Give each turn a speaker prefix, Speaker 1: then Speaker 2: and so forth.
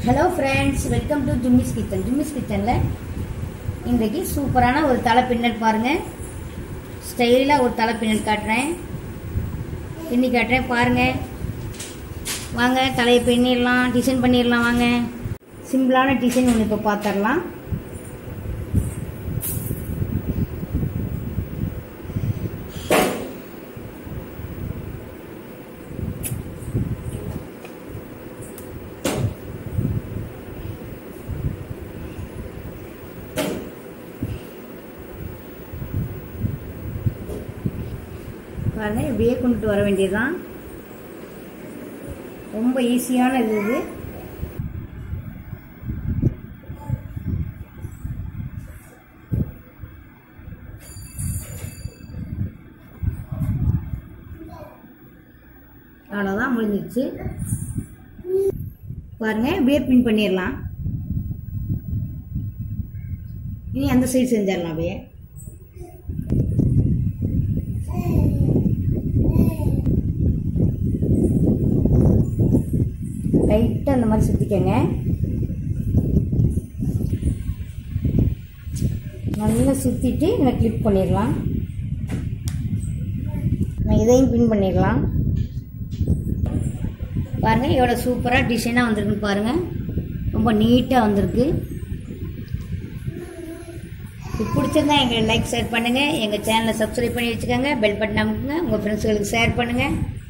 Speaker 1: hello friends welcome to Jummy's kitchen Jummy's கிச்சனில் இன்றைக்கி சூப்பரான ஒரு தலை பின்னல் பாருங்கள் ஸ்டைலாக ஒரு தலை பின்னல் காட்டுறேன் பின்னி காட்டுறேன் பாருங்கள் வாங்க தலையை பின்னிடலாம் டிசைன் பண்ணிடலாம் வாங்க சிம்பிளான டிசைன் ஒன்று இப்போ பார்த்துடலாம் பாருங்க இப்படியே கொண்டுட்டு வர வேண்டியதுதான் ரொம்ப ஈஸியான இது இது அவ்வளோதான் முடிஞ்சிச்சு பாருங்க இப்படியே பின் பண்ணிடலாம் இனி அந்த சைடு செஞ்சிடலாம் அப்படியே லைட்டாக அந்த மாதிரி சுற்றிக்கங்க நல்லா சுற்றிட்டு இதை கிளிப் பண்ணிடலாம் நம்ம இதையும் பின் பண்ணிடலாம் பாருங்கள் எவ்வளோ சூப்பராக டிசைனாக வந்திருக்குன்னு பாருங்கள் ரொம்ப நீட்டாக வந்திருக்கு இது பிடிச்சிருந்தா எங்களை லைக் ஷேர் பண்ணுங்கள் எங்கள் சேனலை சப்ஸ்கிரைப் பண்ணி வச்சுக்கோங்க பெல் பட்டன் அமுக்குங்க உங்கள் ஃப்ரெண்ட்ஸுகளுக்கு ஷேர் பண்ணுங்கள்